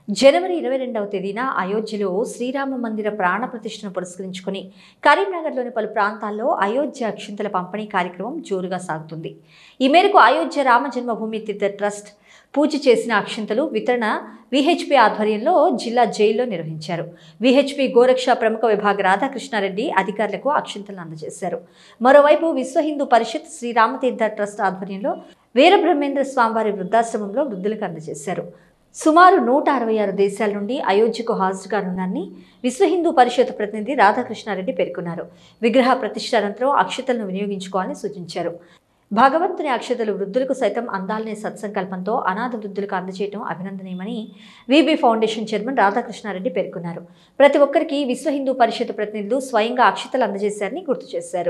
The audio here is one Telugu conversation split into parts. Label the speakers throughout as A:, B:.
A: జనవరి ఇరవై రెండవ తేదీన అయోధ్యలో శ్రీరామ మందిర ప్రాణ ప్రతిష్టను పురస్కరించుకుని కరీంనగర్లోని పలు ప్రాంతాల్లో అయోధ్య అక్షింతల పంపిణీ కార్యక్రమం జోరుగా సాగుతుంది ఈ మేరకు అయోధ్య రామ జన్మభూమి తీర్థ ట్రస్ట్ పూజ చేసిన అక్షింతలు వితరణ విహెచ్పి ఆధ్వర్యంలో జిల్లా జైల్లో నిర్వహించారు విహెచ్పి గోరక్ష ప్రముఖ విభాగ రాధాకృష్ణారెడ్డి అధికారులకు అక్షింతలను అందజేశారు మరోవైపు విశ్వ హిందూ పరిషత్ శ్రీరామతీర్థ ట్రస్ట్ ఆధ్వర్యంలో వీరబ్రహ్మేంద్ర స్వామివారి వృద్ధాశ్రమంలో వృద్ధులకు అందజేశారు సుమారు నూట అరవై ఆరు దేశాల నుండి అయోధ్యకు హాజరు కానున్నారని విశ్వ హిందూ పరిషత్ ప్రతినిధి రాధాకృష్ణారెడ్డి పేర్కొన్నారు విగ్రహ ప్రతిష్ట అనంతరం అక్షతలను వినియోగించుకోవాలని సూచించారు భగవంతుని అక్షతలు వృద్ధులకు సైతం అందాలనే సత్సంకల్పంతో అనాథ వృద్ధులకు అందజేయడం అభినందనీయమని విబి ఫౌండేషన్ చైర్మన్ రాధాకృష్ణారెడ్డి పేర్కొన్నారు ప్రతి ఒక్కరికి విశ్వ హిందూ పరిషత్ ప్రతినిధులు స్వయంగా అక్షతలు అందజేశారని గుర్తు చేశారు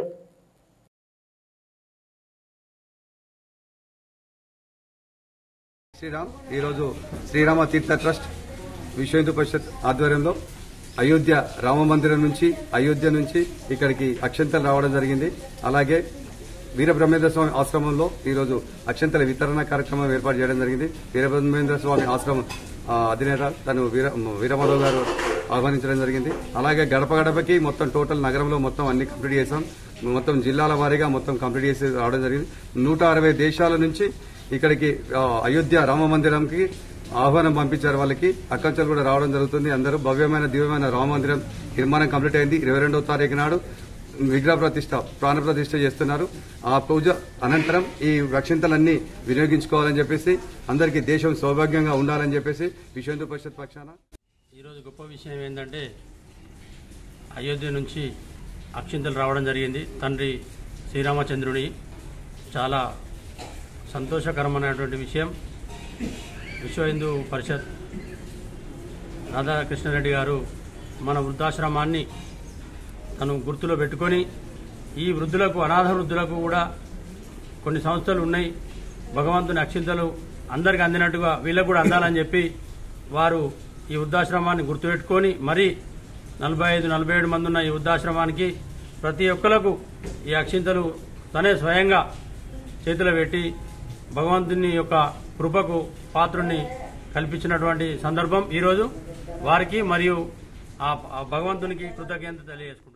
B: శ్రీరామ్ ఈరోజు శ్రీరామ తీర్థ ట్రస్ట్ విశ్వ హిందూ పరిషత్ ఆధ్వర్యంలో అయోధ్య రామ మందిరం నుంచి అయోధ్య నుంచి ఇక్కడికి అక్షంతలు రావడం జరిగింది అలాగే వీరబ్రహ్మేంద్ర స్వామి ఆశ్రమంలో ఈరోజు అక్షంతల వితరణ కార్యక్రమం ఏర్పాటు చేయడం జరిగింది వీరబ్రహ్మేంద్ర స్వామి ఆశ్రమం ఆ, అధినేత తను వీర వీరమాధవ్ గారు ఆహ్వానించడం జరిగింది అలాగే గడప గడపకి మొత్తం టోటల్ నగరంలో మొత్తం అన్ని కంప్లీట్ చేసాం మొత్తం జిల్లాల వారీగా మొత్తం కంప్లీట్ చేసి రావడం జరిగింది నూట అరవై దేశాల నుంచి ఇక్కడికి ఆ, అయోధ్య రామ మందిరంకి ఆహ్వానం పంపించారు వాళ్ళకి అక్కచెలు కూడా రావడం జరుగుతుంది అందరూ భవ్యమైన దివ్యమైన రామ మందిరం నిర్మాణం కంప్లీట్ అయింది ఇరవై రెండవ తారీఖు నాడు విగ్రహ ప్రతిష్ట ప్రాణ ప్రతిష్ట చేస్తున్నారు ఆ పూజ అనంతరం ఈ రక్షింతలన్నీ వినియోగించుకోవాలని చెప్పేసి అందరికీ దేశం సౌభాగ్యంగా ఉండాలని చెప్పేసి విశ్వ హిందూ పరిషత్ పక్షాన
C: ఈరోజు గొప్ప విషయం ఏంటంటే అయోధ్య నుంచి అక్షింతలు రావడం జరిగింది తండ్రి శ్రీరామచంద్రుని చాలా సంతోషకరమైనటువంటి విషయం విశ్వ హిందూ పరిషత్ రాధాకృష్ణారెడ్డి గారు మన వృద్ధాశ్రమాన్ని తను గుర్తులో పెట్టుకొని ఈ వృద్ధులకు అనాథ వృద్ధులకు కూడా కొన్ని సంస్థలు ఉన్నాయి భగవంతుని అక్షింతలు అందరికి అందినట్టుగా వీళ్ళకు కూడా అందాలని చెప్పి వారు ఈ వృద్ధాశ్రమాన్ని గుర్తుపెట్టుకొని మరీ నలభై ఐదు నలభై ఏడు మంది ఉన్న ఈ వృద్ధాశ్రమానికి ప్రతి ఒక్కలకు ఈ అక్షింతలు తనే స్వయంగా చేతిలో పెట్టి భగవంతుని యొక్క కృపకు పాత్రుణ్ణి కల్పించినటువంటి సందర్భం ఈరోజు వారికి మరియు ఆ ఆ భగవంతునికి కృతజ్ఞత తెలియజేసుకుంటున్నాను